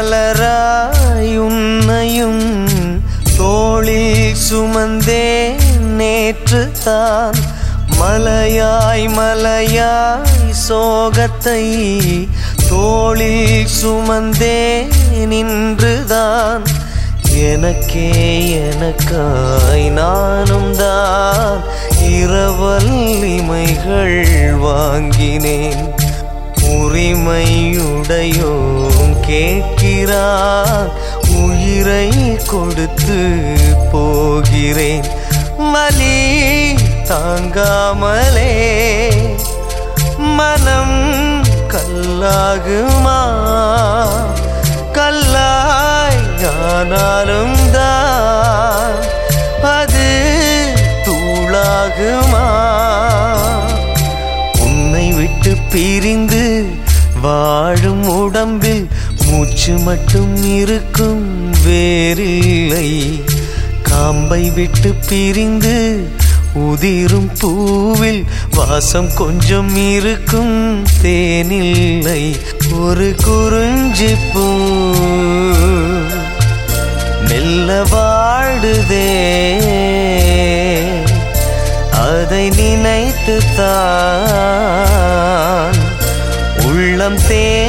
மலராய் உன்னையும் தோளில் சுமந்தே நேற்று தான் மலையாய் மலையாய் சோகத்தை தோளில் சுமந்தே நின்றுதான் எனக்கே எனக்காய் நானும் தான் இரவல்லிமைகள் வாங்கினேன் உரிமையுடையோம் கேட்கிறான் உயிரை கொடுத்து போகிறேன் வலி தாங்காமலே மனம் கல்லாகுமா கல்லாய் ஆனாலும் தான் அது தூளாகுமா உன்னை விட்டு பிரிந்து வாழும் உடம்பில் மூச்சு மட்டும் இருக்கும் வேறில்லை காம்பை விட்டு பிரிந்து உதிரும் பூவில் வாசம் கொஞ்சம் இருக்கும் தேனில்லை ஒரு குறிஞ்சி பூ மெல்ல வாடுதே அதை நினைத்து தான் உள்ளம் தே